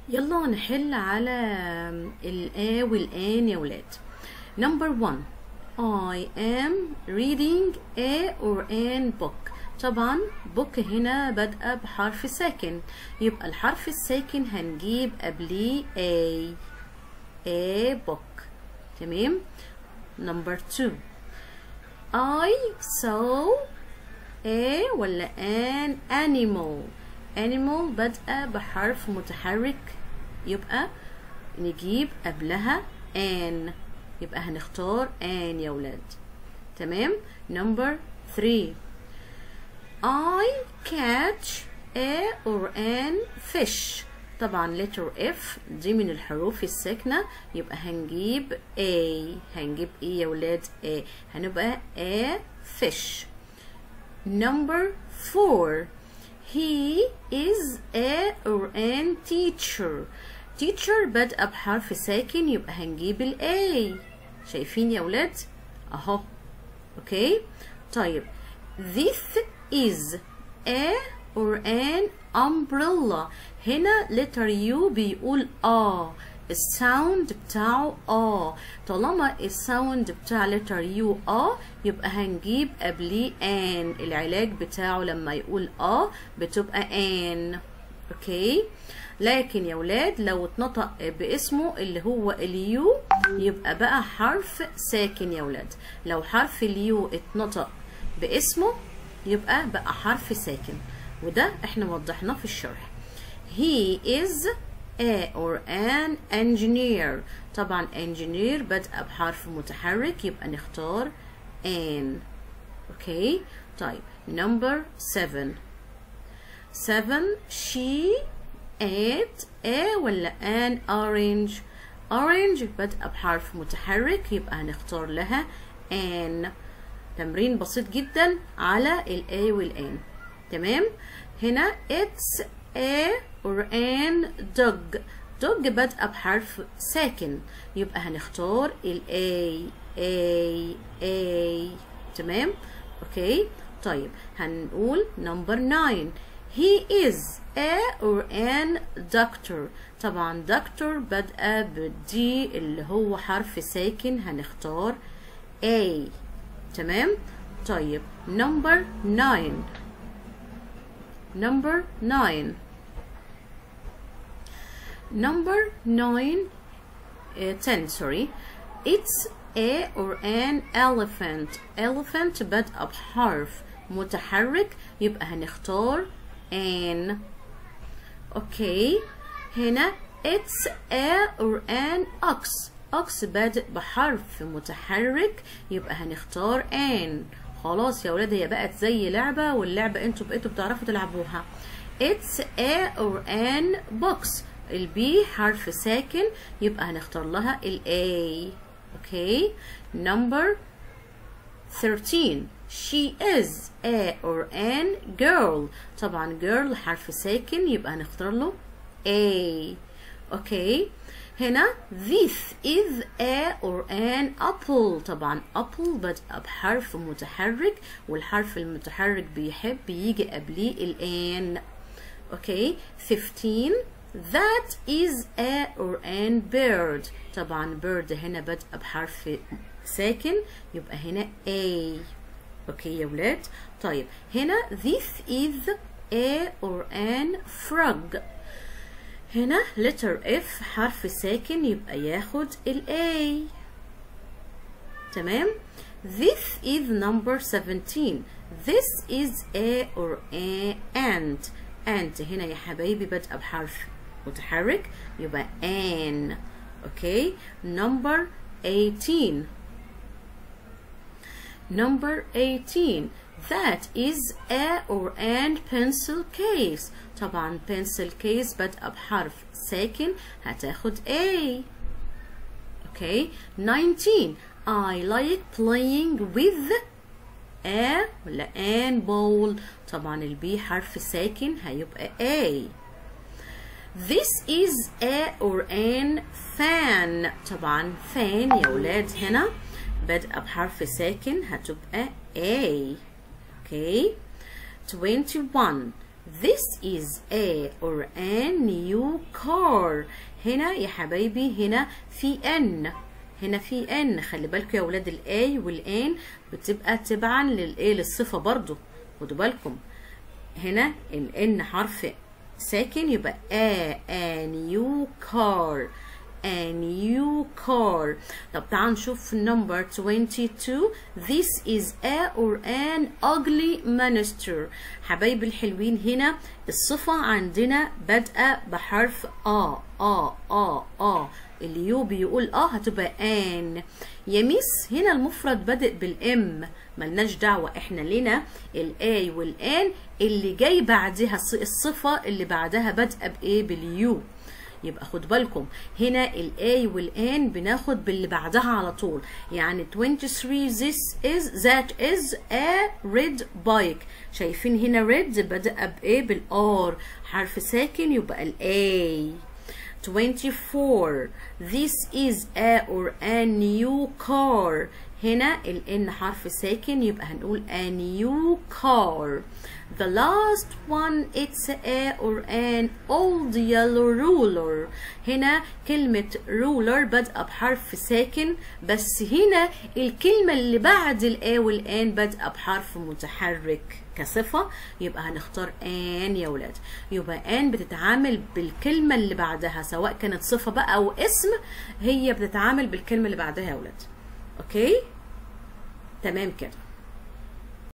يلا نحل على ال A وال N يا ولاد number one I am reading a or an book طبعا book هنا بادئة بحرف ساكن يبقى الحرف الساكن هنجيب قبليه A a book تمام number two I saw a ولا an animal animal بادئة بحرف متحرك يبقى نجيب قبلها an يبقى هنختار an يا ولاد تمام number three I catch a or an fish طبعا letter F دي من الحروف الساكنة يبقى هنجيب A هنجيب ايه يا ولاد A هنبقى a fish number four he is a or an teacher teacher بادئة بحرف ساكن يبقى هنجيب ال A شايفين يا ولاد اهو اوكي طيب this is a or an umbrella هنا letter U بيقول آ الساوند بتاعه آ طالما الساوند بتاع letter U آ يبقى هنجيب قبليه an العلاج بتاعه لما يقول آ بتبقى an اوكي لكن يا ولاد لو اتنطق باسمه اللي هو اليو يبقى بقى حرف ساكن يا ولاد لو حرف اليو اتنطق باسمه يبقى بقى حرف ساكن وده احنا وضحناه في الشرح he is a or an engineer طبعا engineer بدأ بحرف متحرك يبقى نختار an اوكي طيب number 7 7 she ate a ولا an orange orange بدأ بحرف متحرك يبقى هنختار لها an تمرين بسيط جدا على ال A وال N تمام هنا it's a or an dog dog بدأ بحرف ساكن يبقى هنختار ال A A A تمام اوكي طيب هنقول number 9 he is a or an doctor طبعا doctor بدأ بالدي اللي هو حرف ساكن هنختار A تمام طيب number 9 number 9 number 9 uh, 10 sorry it's a or an elephant elephant بدأ بحرف متحرك يبقى هنختار an اوكي هنا it's a or an ox ox بادئ بحرف متحرك يبقى هنختار an خلاص يا ولاد هي بقت زي لعبة واللعبة انتوا بقيتوا بتعرفوا تلعبوها it's a or an box البي حرف ساكن يبقى هنختار لها ال A اوكي number 13 she is a or an girl طبعا girl حرف ساكن يبقى هنختار له A اوكي هنا this is a or an apple طبعا apple بدأ بحرف متحرك والحرف المتحرك بيحب يجي قبليه الان اوكي 15 that is a or an bird طبعا bird هنا بدأ بحرف ساكن يبقى هنا a اوكي يا ولاد طيب هنا this is a or an frog هنا letter F حرف ساكن يبقى ياخد ال A تمام this is number 17 this is a or a and and هنا يا حبايبي بادئة بحرف متحرك يبقى an اوكي number 18 number 18 that is a or and pencil case طبعا pencil case بدأ بحرف ساكن هتاخد A okay 19 I like playing with a ولا an ball طبعا البي حرف ساكن هيبقى A This is a or an fan طبعا fan يا ولاد هنا بدأ بحرف ساكن هتبقى A okay 21 This is a or a new car هنا يا حبايبي هنا في ان هنا في ان خلي بالكم يا ولاد الاي والان بتبقى تبعا للايه للصفه برضو خدوا بالكم هنا الان حرف ساكن يبقى a a new car a new car طب تعال نشوف number 22 this is a or an ugly monster حبايبي الحلوين هنا الصفة عندنا بادئة بحرف آ آ آ آ اللي يو بيقول اه هتبقى ان يا ميس هنا المفرد بادئ بالام ملناش دعوة احنا لنا الاي والان اللي جاي بعدها الصفة اللي بعدها بادئة بايه باليو يبقى خد بالكم هنا الاي والان بناخد باللي بعدها على طول يعني 23 this is that is a red bike شايفين هنا red بدأ بايه بالار حرف ساكن يبقى الاي 24 this is a or a new car هنا ال N حرف ساكن يبقى هنقول a new car the last one it's a or an old yellow ruler هنا كلمة ruler بادئة بحرف ساكن بس هنا الكلمة اللي بعد ال A وال N بادئة بحرف متحرك كصفة يبقى هنختار ان يا ولاد يبقى ان بتتعامل بالكلمة اللي بعدها سواء كانت صفة بقى أو اسم هي بتتعامل بالكلمة اللي بعدها يا ولاد اوكي تمام كده